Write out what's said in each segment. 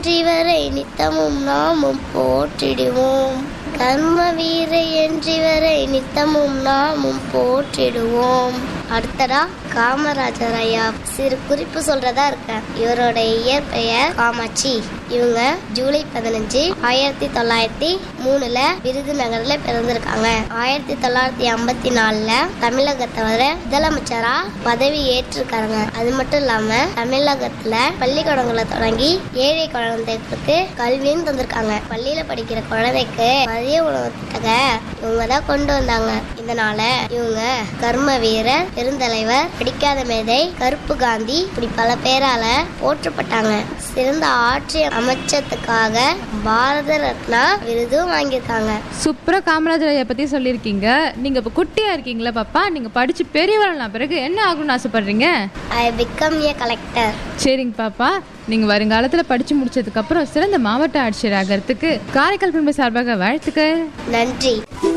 என்றிவரை நித்தமும் நாமும் போற்றிடுவோம் கர்ம வீர என்றிவரை நித்தமும் நாமும் போற்றிடுவோம் அடுத்ததா காமராஜர் ஐயா சிறு குறிப்பு சொல்றதா இருக்கேன் இவரோட இயற்பெயர் காமாட்சி இவங்க ஜூலை பதினஞ்சு ஆயிரத்தி தொள்ளாயிரத்தி மூணுல விருதுநகர்ல பிறந்திருக்காங்க ஆயிரத்தி தொள்ளாயிரத்தி ஐம்பத்தி நாலுல தமிழகத்தை வர முதலமைச்சரா பதவி ஏற்றிருக்காங்க அது மட்டும் இல்லாம தமிழகத்துல பள்ளிக்கூடங்களை தொடங்கி ஏழை குழந்தைகளுக்கு கல்வியும் தந்திருக்காங்க பள்ளியில படிக்கிற குழந்தைக்கு மதிய உணவு திட்டத்தை இவங்க தான் கொண்டு வந்தாங்க இதனால இவங்க கர்ம வீரர் பெருந்தலைவர் பிடிக்காத மேதை கருப்பு காந்தி இப்படி பல பேரால போற்றப்பட்டாங்க சிறந்த ஆட்சி அமைச்சதுக்காக பாரத ரத்னா விருதும் வாங்கியிருக்காங்க சூப்பரா காமராஜர் ஐயா பத்தி சொல்லியிருக்கீங்க நீங்க இப்ப குட்டியா இருக்கீங்களா பாப்பா நீங்க படிச்சு பெரியவரலாம் பிறகு என்ன ஆகணும்னு ஆசைப்படுறீங்க ஐ பிகம் ஏ கலெக்டர் சரிங்க பாப்பா நீங்க வருங்காலத்துல படிச்சு முடிச்சதுக்கு அப்புறம் சிறந்த மாவட்ட ஆட்சியர் ஆகிறதுக்கு காரைக்கால் பண்பு சார்பாக வாழ்த்துக்கள் நன்றி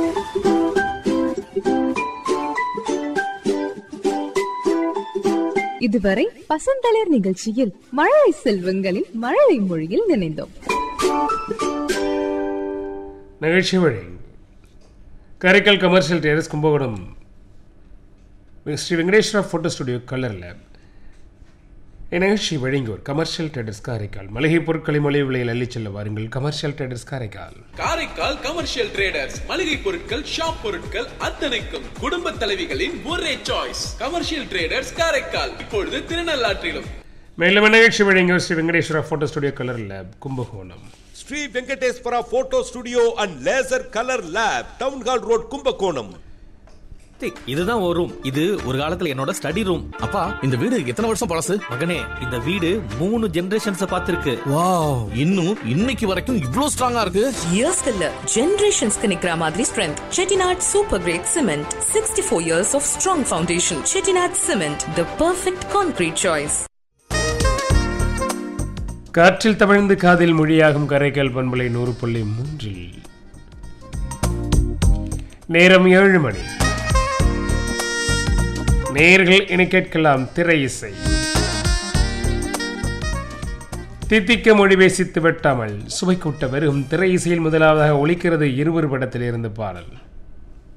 இதுவரை பசந்தளிர் நிகழ்ச்சியில் மழலை செல்வங்களின் மழலை மொழியில் நினைந்தோம் நிகழ்ச்சி வழி Karaikal commercial traders Kumbakonam Sri Venkateswara photo studio colour lab இந்நிகழ்ச்சி வழங்கியோர் கமர்ஷியல் ட்ரேடர்ஸ் காரைக்கால் மளிகை பொருட்களை மொழி விலையில் அள்ளிச் செல்ல வாருங்கள் commercial traders Karaikal Karaikal commercial traders மளிகை பொருட்கள் ஷாப் பொருட்கள் அத்தனைக்கும் குடும்ப தலைவிகளின் ஒரே சாய்ஸ் கமர்ஷியல் ட்ரேடர்ஸ் காரைக்கால் இப்பொழுது திருநள்ளாற்றிலும் மேலும் நிகழ்ச்சி வழங்கியோர் Sri Venkateswara photo studio colour lab Kumbakonam Sri Venkateswara photo studio and laser colour lab town hall road Kumbakonam Karthik இதுதான் ஒரு ரூம் இது ஒரு காலத்துல என்னோட ஸ்டடி ரூம் அப்பா இந்த வீடு எத்தனை வருஷம் பழசு மகனே இந்த வீடு மூணு ஜெனரேஷன்ஸ் பார்த்திருக்கு வாவ் இன்னும் இன்னைக்கு வரைக்கும் இவ்ளோ ஸ்ட்ராங்கா இருக்கு இயர்ஸ்க்கு இல்ல ஜெனரேஷன்ஸ்க்கு நிக்கிற மாதிரி strength Chettinad super great cement sixty four years of strong foundation Chettinad cement the perfect concrete choice காற்றில் தவழ்ந்து காதில் மொழியாகும் கரைக்கால் பண்பலை நூறு புள்ளி மூன்றில் நேரம் ஏழு மணி நேர்கள் இனி கேட்கலாம் திரை இசை தித்திக்க மொழி பேசித்து வெட்டாமல் சுவை கூட்ட வெறும் திரை இசையில் முதலாவதாக ஒலிக்கிறது இருவர் படத்தில் இருந்து பாடல்